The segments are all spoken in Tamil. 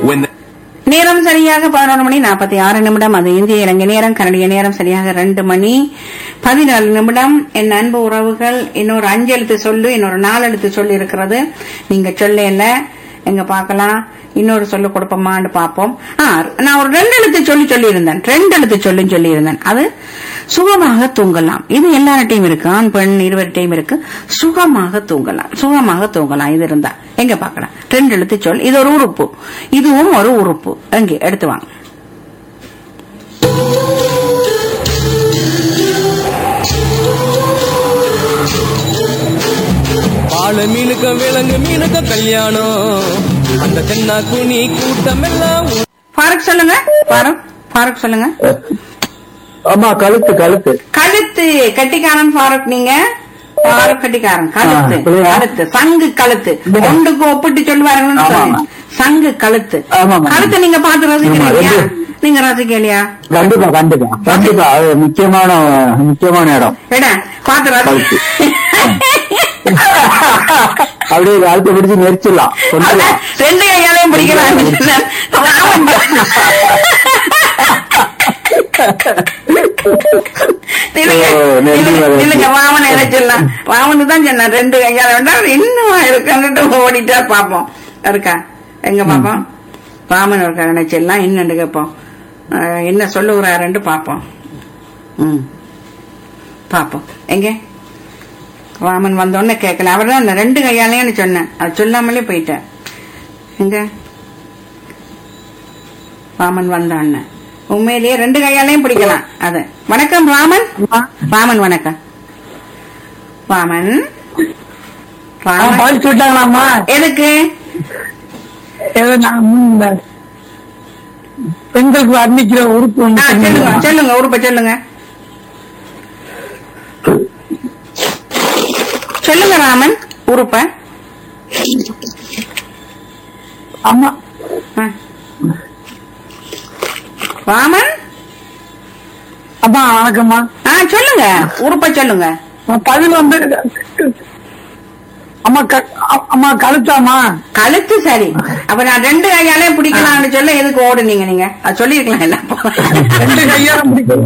when the நேரம் சரியாக பதினொரு மணி நாற்பத்தி ஆறு நிமிடம் அது இந்திய இலங்கை நேரம் கனடிய நேரம் சரியாக ரெண்டு மணி பதினாலு நிமிடம் என் அன்பு உறவுகள் இன்னொரு அஞ்சு எழுத்து சொல்லு இன்னொரு நாலு எழுத்து சொல்லி இருக்கிறது நீங்க சொல்லல எங்க பார்க்கலாம் இன்னொரு சொல்லு கொடுப்போமான்னு பார்ப்போம் ஆ, நான் ஒரு ரெண்டு எழுத்து சொல்லி சொல்லி இருந்தேன் ரெண்டு எழுத்து சொல்லி சொல்லி இருந்தேன் அது சுகமாக தூங்கலாம் இது எல்லார்ட்டையும் இருக்கு ஆண் பெண் இருவர்கிட்டையும் இருக்கு சுகமாக தூங்கலாம் சுகமாக தூங்கலாம் இது இருந்தா எங்க பார்க்கலாம் ரெண்டு எழுத்து சொல் இது ஒரு உறுப்பு இதுவும் ஒரு உறுப்பு எங்க எடுத்து வாங்க பால மீனுக்க விலங்கு மீனுக்க கல்யாணம் அந்த தென்னா குனி கூட்டம் எல்லாம் ஃபாரூக் சொல்லுங்க ஃபாரூக் ஃபாரூக் சொல்லுங்க ஆமா கழுத்து கழுத்து கழுத்து கட்டிக்காரன் ஃபாரூக் நீங்க ஃபாரூக் கட்டிக்காரன் கழுத்து ஆ, புரியுதா? கழுத்து சங்கு கழுத்து ஒன்றுக்கு ஒப்பிட்டு சொல்லுவாருன்னு ஆமா, சொன்னேன். சங்கு கழுத்து ஆமா, ஆமா. கழுத்தை நீங்க பார்த்து ரசிக்கிறீங்களா ரெண்டு. நீங்க ரசிக்கலையா கண்டிப்பா கண்டிப்பா கண்டிப்பா அது முக்கியமான முக்கியமான இடம் எட பார்த்து ரசி அப்படியே கழுத்தை பிடிச்சு நெரிச்சிடலாம் கொண்டுலாம் ரெண்டு கையாலையும் பிடிக்கலாம் நில்லுங்க, ஓ, நெருங்கி நில்லுங்க, வருது. நில்லுங்க, வாமன் என்ன சொன்னான் வாமனு தான் சொன்னான் ரெண்டு கையால வேண்டாம் இன்னும் இருக்கான்னுட்டு ஓடிட்டா பாப்போம் இருக்கா எங்க பாப்போம் வாமன் இருக்கா நினைச்சிடலாம் இன்னும் கேட்போம் அஹ், என்ன சொல்லுகிறாருன்னு பாப்போம் ம் பாப்போம் எங்க வாமன் வந்தோடனே கேட்கல அவர் தான் ரெண்டு கையாலேன்னு சொன்னேன் அது சொல்லாமலே போயிட்டேன் எங்க ராமன் வந்தான்னு உண்மையிலேயே ரெண்டு கையாலையும் பிடிக்கலாம் அது வணக்கம் ராமன் ராமன் வணக்கம் ராமன் ராமன் பால் சொல்லிட்டாங்களாம்மா எதுக்கு ஏதோ நான் முன் இந்த பெண்களுக்கு வர்ணிக்கிற உறுப்பு ஒண்ணு ஆ, சொல்லுங்க சொன்னீங்களா? சொல்லுங்க உறுப்ப சொல்லுங்க சொல்லுங்க ராமன் உறுப்ப ஆமா ஆ. ராமன் அம்மா வணக்கம்மா ஆ சொல்லுங்க உறுப்ப சொல்லுங்க பதில் வந்து அம்மா க- அ- அம்மா கழுத்தாமா கழுத்து சரி அப்ப நான் ரெண்டு கையாலே பிடிக்கலாம்னு சொல்ல எதுக்கு ஓடுனீங்க நீங்க அது சொல்லிருக்கலாம் எல்லாம் ரெண்டு கையால முடிக்கும்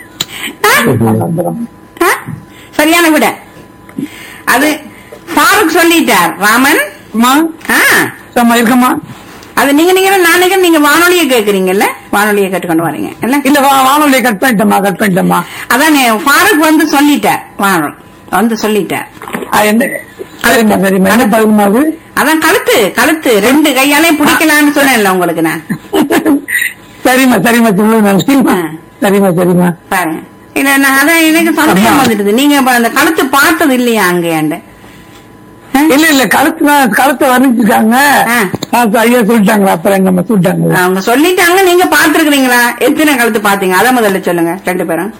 ஆ? சரியான விட அது ஃபாரூக் சொல்லிட்டார் ராமன் அம்மா ஆ அம்மா இருக்கம்மா அது நீங்க நீங்க நாளைக்கு நீங்க வானொலியை கேக்குறீங்கல்ல வானொலியை கேட்டுக்கொண்டு வரீங்க இல்ல இல்ல வா வானொலியை கட் பண்ணிட்டேம்மா கட் பண்ணிட்டேம்மா அதானே ஃபாரூக் வந்து சொல்லிட்டார் வானொலி வந்து சொல்லிட்டார் ஆ, என்ன சரிம்மா சரிம்மா என்ன பதிலுமா அது அதான் கழுத்து கழுத்து ரெண்டு கையாலே பிடிக்கலாம்னு சொன்னேன்ல உங்களுக்கு நான் சரிம்மா சரிம்மா சொல்லுங்க சரிம்மா ஆ. சரிம்மா சரிம்மா பாருங்க இல்ல நான் அதான் எனக்கு சந்தேகம் வந்துடுது நீங்க இப்ப அந்த கழுத்து பார்த்தது இல்லையா அங்கேயாண்டு இல்ல இல்ல கழுத்து தான் கழுத்தை வர்ணிச்சிருக்காங்க ஆ. ஆ, ஐயா சொல்லிட்டாங்களா அப்புறம் எங்க சொல்லிட்டாங்க அவங்க சொல்லிட்டாங்க நீங்க பாத்துருக்கீங்களா எத்தனை கழுத்து பாத்தீங்க அத முதல்ல சொல்லுங்க ரெண்டு பேரும்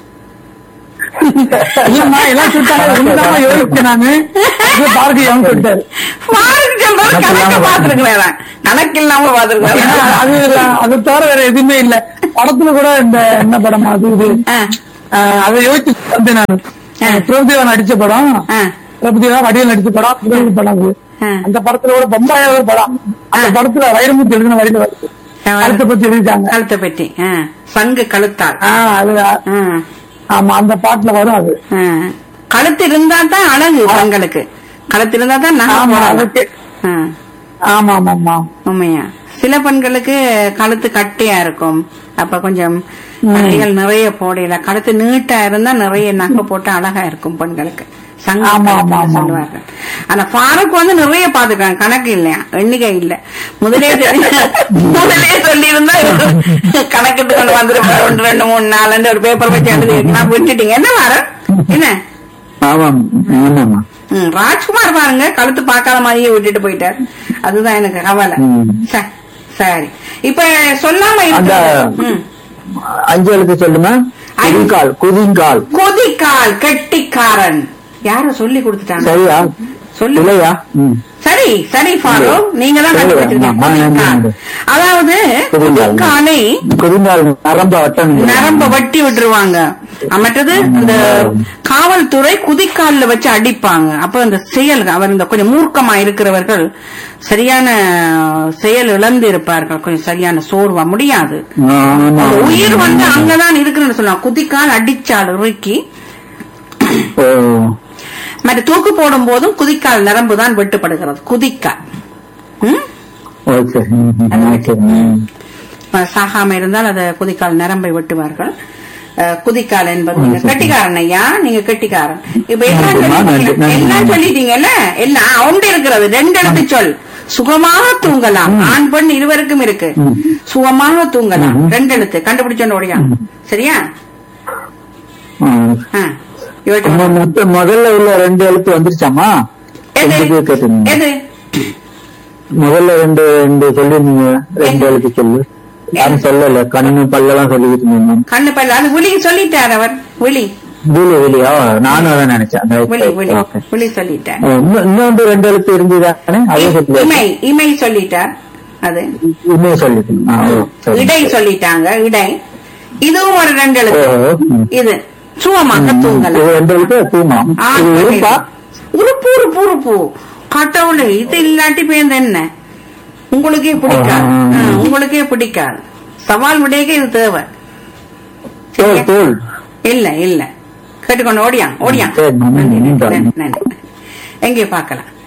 இல்லம்மா எல்லாம் சொல்லிட்டாங்க உண்மைதான் யோசிச்சேன் நானு இது பாரதி அவங்க சொல்லிட்டாரு ஃபாரூக் சொல்றது கணக்கு பாத்துருக்கிறேன் கணக்கு இல்லாம ஏன்னா, பாத்துருக்கேன் அது அது தவிர வேற எதுவுமே இல்ல படத்துல கூட இந்த என்ன படம் அது இது ஆ, அதை யோசிச்சு வந்தேன் நானு ஆ. பிரபுதேவா நடிச்ச படம் ஆ. பிரபுதேவா வடிவில் நடிச்ச படம் புகழ் படம் அது ஆ. அந்த படத்துல கூட பொம்பாயா ஒரு படம் அந்த படத்துல வைரமுத்து எழுதின வரியில வருது கழுத்தை பத்தி எழுதிட்டாங்க கழுத்தை பற்றி ஆ. சங்கு கழுத்தால் ஆ, அது ஆ. ஆமா அந்த பாட்டுல வரும் அது ஆ. கழுத்து இருந்தா தான் அழகு பெண்களுக்கு கழுத்து இருந்தா தான் நகை ஆமா போடலாம். அதுக்கு ஆ. ஆமா ஆமா ஆமா உண்மையா சில பெண்களுக்கு கழுத்து கட்டியா இருக்கும் அப்ப கொஞ்சம் நகைகள் நிறைய போடல கழுத்து நீட்டா இருந்தா நிறைய நகை போட்டு அழகா இருக்கும் பெண்களுக்கு சங்க ஆமா, கழுத்துல ஆமா, ஆமா. சொல்லுவாங்க ஆனா ஃபாரூக் வந்து நிறைய பாத்துக்காங்க கணக்கு இல்லையா எண்ணிக்கை இல்ல முதலே தெரி- முதலே சொல்லி இருந்தா கணக்கிட்டு கொண்டு வந்துருப்பாரு ஒன்று ரெண்டு மூணு நாலு ஒரு பேப்பர் வச்சு எழுதி நான் விட்டுட்டீங்க என்ன வாரம் என்ன ஆமாம் ஆமாம்மா ம், ராஜ்குமார் பாருங்க கழுத்து பார்க்காத மாதிரியே விட்டுட்டு போயிட்டார் அதுதான் எனக்கு கவலை ம். ச- சரி இப்ப சொல்லாம அந்த இருக்கு ம். அஞ்சு எழுத்து சொல்லுமா குதிங்கால் குதிங்கால் கொதிக்கால் கெட்டிக்காரன் யாரோ சொல்லி கொடுத்துட்டாங்க சரியா சொல்லு இல்லையா ம். சரி சரி ஃபாரூக் நீங்க தான் இல்ல, கண்டுபிடிச்சிருக்கீங்க ஆமா, ஆமா, குதிக்கால். ஆமா. அதாவது குதிங்கால். குதிக்காலை குதிங்கால் நரம்ப வட்டம் நரம்ப வட்டி விட்டுருவாங்க அஹ் மற்றது இந்த காவல்துறை குதிக்கால்ல வச்சு அடிப்பாங்க அப்ப இந்த செயல் அவர் இந்த கொஞ்சம் மூர்க்கமா இருக்கிறவர்கள் சரியான செயல் இழந்து இருப்பார்கள் கொஞ்சம் சரியான சோர்வா முடியாது ஆமா. அந்த உயிர் வந்து அங்கதான் இருக்குன்னு சொல்லலாம் குதிக்கால் அடிச்சால் இறுக்கி ஓ. மற்ற தூக்கு போடும் போதும் குதிக்கால் நரம்பு தான் வெட்டுப்படுகிறது குதிக்கால் ம்? ஓகே ம், ம், ஓகே ம். அஹ் சாகாம இருந்தால் அதை குதிக்கால் நரம்பை வெட்டுவார்கள் அஹ் குதிக்கால் என்பது நீங்க கெட்டிக்காரன் ஐயா நீங்க கெட்டிக்காரன் இப்ப எல்லாம் நன்றி, சொல்லிட்டீங்க நன்றி. எல்லாம் சொல்லிட்டீங்கல்ல எல்லாம் ஒன்று இருக்கிறது ரெண்டு எழுத்து சொல் சுகமாக தூங்கலாம் ஆண் பெண் இருவருக்கும் இருக்கு சுகமாக தூங்கலாம் ரெண்டு எழுத்து கண்டுபிடிச்சோன்னு ஓடியா சரியா ஆ. ஆ. யோசிச்சு மொ- மொத்த முதல்ல உள்ள ரெண்டு எழுத்து வந்துருச்சாமா எது ரெண்டு பேர் கேட்டிருந்தீங்க. எது முதல்ல ரெண்டு ரெண்டு சொல்லிருந்தீங்க ரெண்டு எழுத்து சொல்லு யாரும் சொல்லல கண்ணு பல்லெல்லாம் சொல்லிக்கிட்டு இருந்தீங்க கண்ணு பல்ல அது விழி சொல்லிட்டார் அவர் விழி விழி விழியா நானும் அதான் நினைச்சேன் விழி விழி ஓகே விழி சொல்லிட்டார் இன்னும் இன்னொன்று ரெண்டு எழுத்து இருந்துதானே அதே சொல்லி இமை இமை சொல்லிட்டார் அது இன்னும் சொல்லிட்டேன் ஆ, ஓ, சரி. இடை சொல்லிட்டாங்க இடை இதுவும் ஒரு ரெண்டு எழுத்து ஓ, ம். இது சுகமாக இது தூங்கலாம் ரெண்டு எழுத்து தூமா ஆ, இது இருப்பா உறுப்பு உறுப்பு உறுப்பு கடவுளே இது இல்லாட்டி பேருந்து என்ன உங்களுக்கே பிடிக்காது ஆ. ஆ, உங்களுக்கே பிடிக்காது சவால் விடையக்கு இது தேவை தோல் தோல் இல்ல இல்ல கேட்டுக்கொண்டு ஓடியா ஓடியா சரி, நன்றி, நன்றி, நன்றி. நன்றி, நன்றி. எங்கே பார்க்கலாம்